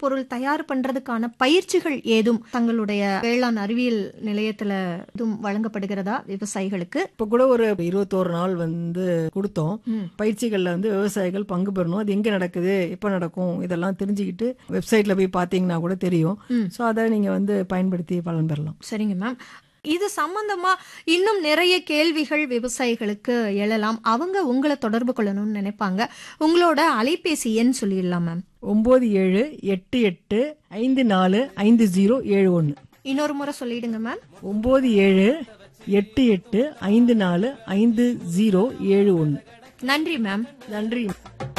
பொருள் தயார் பண்றதுக்கான பயிற்சிகள் ஏதும் தங்களுடைய வேளாண் அறிவியல் நிலையத்துல எதுவும் வழங்கப்படுகிறதா விவசாயிகளுக்கு இப்போ கூட ஒரு இருபத்தோரு நாள் வந்து கொடுத்தோம் பயிற்சிகளில் வந்து விவசாயிகள் பங்கு பெறணும் அது எங்கே நடக்குது எப்போ நடக்கும் இதெல்லாம் தெரிஞ்சுக்கிட்டு வெப்சைட்டில் போய் பார்த்தீங்கன்னா கூட தெரியும் ஸோ அதை நீங்கள் வந்து பயன்படுத்தி பலன் பெறலாம் சரிங்க மேம் இது சம்பந்தமா இன்னும் நிறைய கேள்விகள் விவசாயிகளுக்கு எழலாம் அவங்க உங்களை தொடர்பு கொள்ளணும்னு நினைப்பாங்க உங்களோட அலைபேசி எண் சொல்லிடலாம் மேம் ஒம்பது ஏழு எட்டு எட்டு ஐந்து நாலு ஐந்து ஜீரோ ஏழு ஒன்று இன்னொரு முறை சொல்லிடுங்க மேம் ஒம்பது ஏழு எட்டு எட்டு ஐந்து நாலு ஐந்து ஜீரோ ஏழு ஒன்று நன்றி மேம் நன்றி